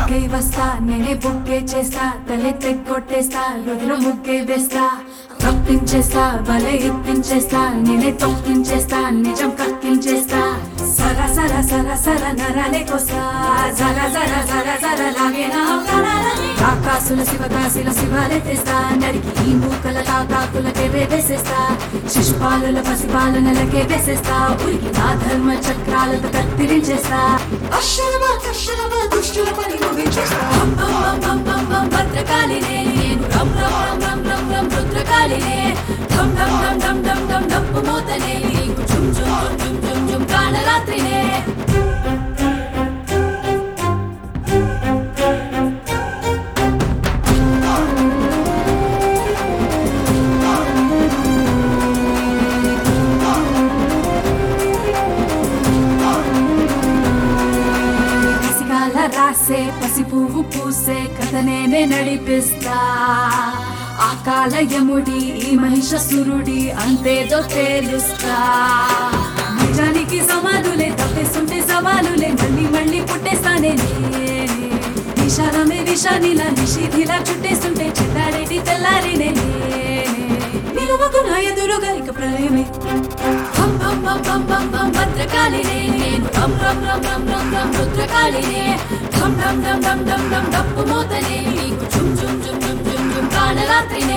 బుక్కే వస్తా నేనే బుక్కే చేస్తా తలే తెగ్గొట్టేస్తా రుద్ర ముగ్గే వేస్తా తప్పించేస్తా బలే ఎత్తించేస్తా నేనే తొక్కించేస్తా నిజం కక్కించేస్తా సర సర సర సర నరాలేకొస్తా జర జర జర జర లాగే నా ప్రాణాలని. కాకాసుల శివకాశిల శివాలెత్తేస్తా నరికి ఈ మూకల తాకాకులకే వేసేస్తా శిశుపాలుల పసిపాలనలకే వేసేస్తా ఉరికి నా ధర్మ చక్రాలతో కత్తిరించేస్తా అక్షరమా కక్షరమా దుష్టుల పని ముగించేస్తా బం బం బం బం బం బం భద్రకాళినే నేను రం రం రం రం రం రం రుద్రకాళినే ఢం ఢం ఢం ఢం ఢం ఢం డప్పు మోతనే నీకు చుం చుం చుం చుం చుం చుం కాళరాత్రినే కసిగాల రాసే పసి పువ్వు పూసే కథ నేనే నడిపిస్తా ఆ కాలయముడి ఈ మహిషసురుడి అంతేదో తేలుస్తా నిజానికి సమానులే తప్పేస్తుంటే సవాలులే మళ్ళీ మళ్ళీ పుట్టేస్తానే నేనే విషాలమే విషానిలా నిషిధిలా చుట్టేస్తుంటే చిల్లాడేటి తెల్లారినే నేనే నిలువకు నా ఎదురుగా ఇక ప్రళయమే బం బం బం బం బం బం భద్రకాళినే నేను రం రం రం రం రం రం రుద్రకాళినే ఢం ఢం ఢం ఢం ఢం ఢం డప్పు మోతనే నీకు చుం చుం చుం చుం చుం చుం కాళరాత్రినే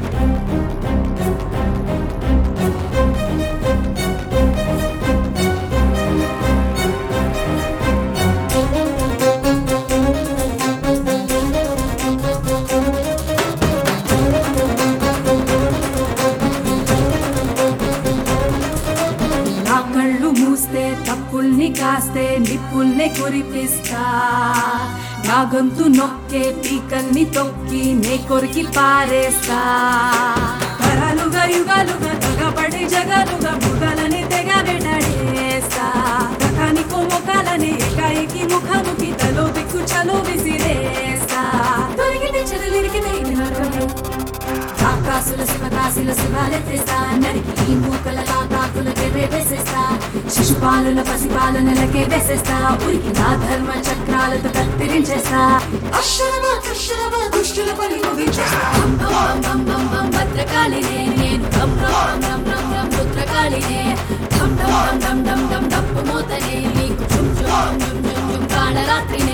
నా కళ్ళు మూస్తే తప్పుల్ని కాస్తే నిప్పుల్ని కురిపిస్తా నా గొంతు నొక్కే పీకల్ని తొక్కి నే కొరికి పారేస్తా తరాలుగా యుగాలుగా తెగబడి జగాలుగా మృగాలని తెగ వెంటాడేస్తా రకానికో ముఖాలని ఏకాయికి ముఖాముఖి తలో దిక్కు చలో విసిరేస్తా దొరికితే చెరలిరికి నరకమే కాకాసుల శివకాశుల శివాలెత్తేస్తా నరికి ఈ మూకల కాకాకులకే వేసేస్తా శిశుపాలుల పసిపాలనలకే వేసేస్తా ఉరికి నా ధర్మ చక్రాలతో కత్తిరించేస్తా అక్షరమా కక్షరమా దుష్టుల పని ముగించేస్తా బం బం బం బం బం భద్రకాళినే నేను రం రం రం రం రం రం రుద్రకాళినే ఢం ఢం ఢం ఢం ఢం ఢం డప్పు మోతనే నీకు చుం చుం చుం చుం చుం కాళరాత్రి